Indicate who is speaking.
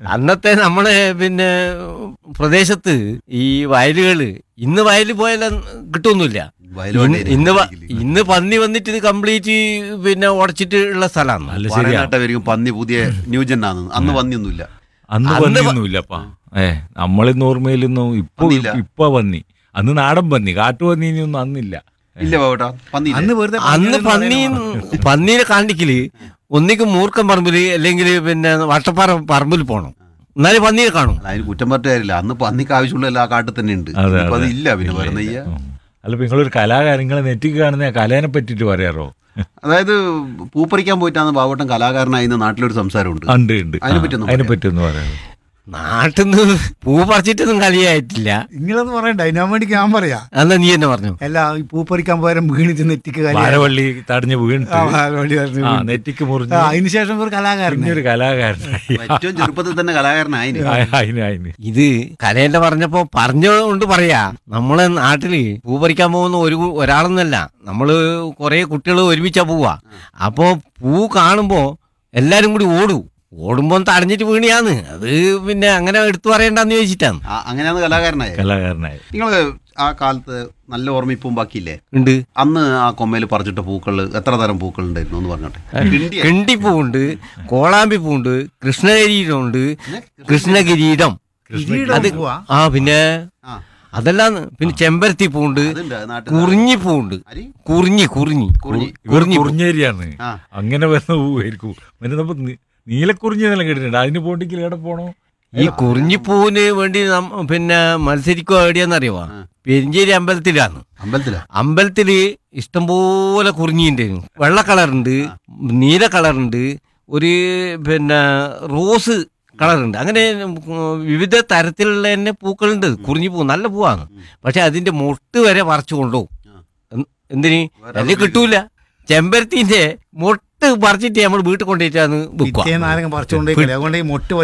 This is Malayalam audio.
Speaker 1: അന്നത്തെ നമ്മളെ പിന്നെ പ്രദേശത്ത് ഈ വയലുകള് ഇന്ന് വയലിൽ പോയാൽ കിട്ടുമൊന്നുമില്ല
Speaker 2: വയലുവണ്ടി
Speaker 1: ഇന്ന് ഇന്ന് വ- ഇന്ന് പന്നി വന്നിട്ട് ഇത് കംപ്ലീറ്റ് പിന്നെ ഉടച്ചിട്ട് ഉള്ള സ്ഥലമാണ്
Speaker 3: അല്ല ശരിയാ
Speaker 2: പറയാനായിട്ടായിരിക്കും പന്നി പുതിയ ന്യൂജൻ ആണ് അന്ന് പന്നിയൊന്നുമില്ല
Speaker 3: അന്ന്
Speaker 1: അന്ന്
Speaker 3: പന്നിയൊന്നുമില്ലപ്പാ ഏ നമ്മളിന്ന് ഓർമ്മയിലൊന്നും ഇപ്പൊ
Speaker 2: പന്നിയില്ല.
Speaker 3: ഇപ്പൊ പന്നി അന്ന് നാടൻ പന്നി കാട്ടുപന്നിയൊന്നും അന്നില്ല
Speaker 2: ഇല്ല ബാബേട്ടാ പന്നി
Speaker 4: അന്ന് വെറുതെ
Speaker 1: അന്ന്
Speaker 4: പന്നി
Speaker 1: പന്നി പന്നീനെ കാണിക്കല് ഒന്നിക്ക് മൂർക്കം പറമ്പില് അല്ലെങ്കിൽ പിന്നെ വട്ടപ്പാറ പറമ്പിൽ പോണം എന്നാലേ പന്നീനെ കാണും
Speaker 2: അല്ല അതിന് കുറ്റം പറഞ്ഞ കാര്യമില്ല അന്ന് പന്നിക്ക് ആവശ്യമുള്ള എല്ലാ കാട്ടിൽ തന്നെ ഉണ്ട്
Speaker 3: അതെ,
Speaker 2: ഇപ്പൊ അത്
Speaker 3: അതെ.
Speaker 2: ഇല്ല പിന്നെ വേറെ നെയ്യ
Speaker 3: ഉം. അല്ല ഇപ്പൊ നിങ്ങളൊരു കലാകാരൻ നിങ്ങളെ നെറ്റിക്ക് കാണുന്ന ആ കലേനെ പറ്റിട്ട് പറയാറോ
Speaker 2: അതായത് പൂപ്പറിക്കാൻ പോയിട്ടാണ് ബാബോട്ടൻ കലാകാരനായി നാട്ടിലൊരു സംസാരമുണ്ട്
Speaker 3: ഉണ്ട് ഉണ്ട്
Speaker 2: അതിനെ പറ്റിയൊന്നും
Speaker 3: അതിനെ
Speaker 2: പറയാം.
Speaker 3: പറ്റിയൊന്നും പറയാറോ
Speaker 1: നാട്ടിൽ നിന്ന് പൂ പറിച്ചിട്ടൊന്നും കളിയായിട്ടില്ല
Speaker 4: നിങ്ങളത് പറയണ്ട അതിനാ വേണ്ടിക്ക് ഞാൻ പറയാ
Speaker 1: എന്നാ നീ തന്നെ പറഞ്ഞു
Speaker 4: അല്ല ഈ പൂപ്പറിക്കാൻ പോയാലും വീണിട്ട് നെറ്റിക്ക് കാര്യം
Speaker 3: വാരവള്ളി തടഞ്ഞ് വീണിട്ട് ആ നെറ്റിക്ക് മുറിഞ്ഞ്
Speaker 4: അതിനുശേഷം ഒരു കലാകാരൻ
Speaker 3: പിന്നൊരു കലാകാരനായി
Speaker 2: ഏറ്റവും ചെറുപ്പത്തിൽ തന്നെ കലാകാരനായി
Speaker 3: അതിന് അതിന്
Speaker 1: ഇത് കലേന്റെ പറഞ്ഞപ്പോ പറഞ്ഞുകൊണ്ട് പറയാ നമ്മളെ നാട്ടില് പൂ പറിക്കാൻ പോകുന്ന ഒരു കു- ഒരാളൊന്നല്ല നമ്മള് കുറെ കുട്ടികൾ ഒരുമിച്ചാ പോവാ അപ്പോ പൂ കാണുമ്പോ എല്ലാരും കൂടി ഓടും ഓടുമ്പോ തടഞ്ഞിട്ട് വീണിയാന്ന് അത് പിന്നെ അങ്ങനെ എടുത്തു പറയണ്ടെന്ന് ചോദിച്ചിട്ടാണ്
Speaker 2: അങ്ങനെയാണ് കലാകാരനായത്
Speaker 3: കലാകാരനായി
Speaker 2: നിങ്ങൾ ആ കാലത്ത് നല്ല ഓർമ്മിപ്പും ബാക്കിയില്ലേ
Speaker 1: ഉണ്ട്
Speaker 2: അന്ന് ആ കൊമ്മയിൽ പറിച്ചിട്ട പൂക്കൾ എത്ര തരം പൂക്കൾ ഉണ്ടായിരുന്നു എന്ന് പറഞ്ഞോട്ടെ കിണ്ടിയ
Speaker 1: കിണ്ടിപ്പൂവുണ്ട് കോളാമ്പി പൂവുണ്ട് കൃഷ്ണകിരീടമുണ്ട് കൃഷ്ണകിരീടം
Speaker 4: കിരീടം
Speaker 1: അത്
Speaker 4: പൂവാ?
Speaker 1: ആ പിന്നെ
Speaker 2: ആ
Speaker 1: അതെല്ലാം പിന്നെ ചെമ്പരത്തി പൂവുണ്ട്
Speaker 2: അതുണ്ട് നാട്ടിൽ
Speaker 1: കുറിഞ്ഞി പൂവുണ്ട്
Speaker 2: അരി?
Speaker 1: കുറിഞ്ഞി കുറിഞ്ഞി
Speaker 2: കുറിഞ്ഞി.
Speaker 1: കുറിഞ്ഞി പൂ.
Speaker 3: കുറിഞ്ഞേരിയാണ്
Speaker 2: ആ.
Speaker 3: അങ്ങനെ വരുന്ന പൂവായിരിക്കും പിന്നെ നമ്മൾ നീലക്കുറിഞ്ഞി എന്നെല്ലാം കേട്ടിട്ടുണ്ട് അതിന് പോണ്ടെങ്കിൽ എവിടെ പോണോ
Speaker 1: ഈ കുറിഞ്ഞിപ്പൂവിന് വേണ്ടി നം- പിന്നെ മത്സരിക്കുക എവിടെയാന്നറിയുവാ പെരിഞ്ചേരി അമ്പലത്തിലാണ്
Speaker 2: അമ്പലത്തിലാ
Speaker 1: അമ്പലത്തില് ഇഷ്ടംപോലെ കുറിഞ്ഞിണ്ട് വെള്ള കളറുണ്ട് നീല കളറുണ്ട് ഒരു പിന്നെ റോസ് കളറുണ്ട് അങ്ങനെ ഉം, വിവിധ തരത്തിലുള്ള തന്നെ പൂക്കളുണ്ട് കുറിഞ്ഞി പൂ നല്ല പൂവാണ് പക്ഷെ അതിന്റെ മൊട്ട് വരെ പറിച്ചു കൊണ്ടുപോകും എന്ത്- എന്തിന്
Speaker 2: വേറെ
Speaker 1: അല്ലെ കിട്ടൂല ചെമ്പരത്തിന്റെ മൊട്ട് പറിച്ചിട്ട് നമ്മൾ വീട്ടിൽ കൊണ്ടുപോയിട്ടാണ് വെക്കുക
Speaker 4: പിറ്റേന്ന് ആരെങ്കിലും പറിച്ചുകൊണ്ടേക്കില്ല അതുകൊണ്ട് ഈ മൊട്ട്